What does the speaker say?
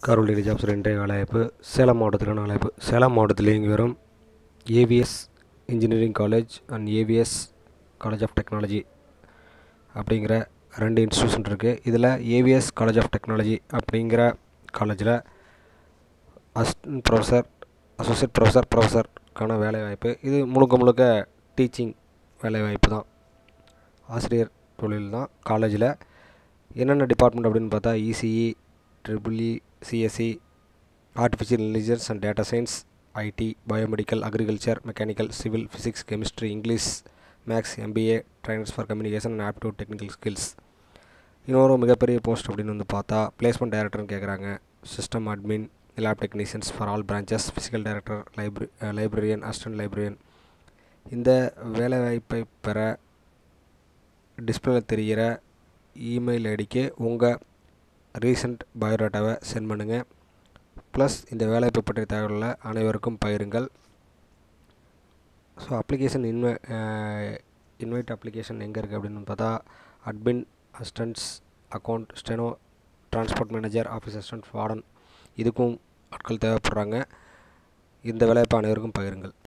Karur daily jobs இன்றைய வேலைவாய்ப்பு சேலம் மாவட்டத்திலான வேலைவாய்ப்பு சேலம் மாவட்டத்தில் இயங்கி வரும் AVS engineering college and AVS college of technology அப்படிங்கிற ரெண்டு இன்ஸ்டியூஷன் இருக்குது இதில் ஏவிஎஸ் காலேஜ் ஆஃப் டெக்னாலஜி அப்படிங்கிற காலேஜில் அசிஸ்டன்ட் ப்ரொஃபஸர் அசோசியேட் ப்ரொஃபஸர் ப்ரொஃபஸருக்கான வேலைவாய்ப்பு இது முழுக்க முழுக்க டீச்சிங் வேலைவாய்ப்பு தான் ஆசிரியர் தொழில் தான் காலேஜில் என்னென்ன டிபார்ட்மெண்ட் அப்படின்னு பார்த்தா ECE triple E CSC artificial intelligence and data science IT biomedical agriculture mechanical civil physics chemistry English maths MBA trainers for communication and aptitude technical skills இன்னொரு மிகப்பெரிய போஸ்ட் அப்படின்னு வந்து பார்த்தா பிளேஸ்மெண்ட் டைரக்டர்னு கேட்குறாங்க system admin lab technicians for all branches physical director library librarian assistant librarian இந்த வேலைவாய்ப்பை பெற டிஸ்பிளேல தெரிகிற இமெயில் ஐடிக்கு உங்கள் ரீசண்ட் பயோடேட்டாவை சென்ட் பண்ணுங்கள் ப்ளஸ் இந்த வேலைவாய்ப்பு பற்றிய தகவலை அனைவருக்கும் பகிருங்கள் ஸோ அப்ளிகேஷன் இன்வை இன்வைட் அப்ளிகேஷன் எங்கே இருக்குது அப்படின்னு பார்த்தா admin assistants account steno transport manager office assistant warden இதுக்கும் ஆட்கள் தேவைப்படுறாங்க இந்த வேலைவாய்ப்பு அனைவருக்கும் பகிருங்கள்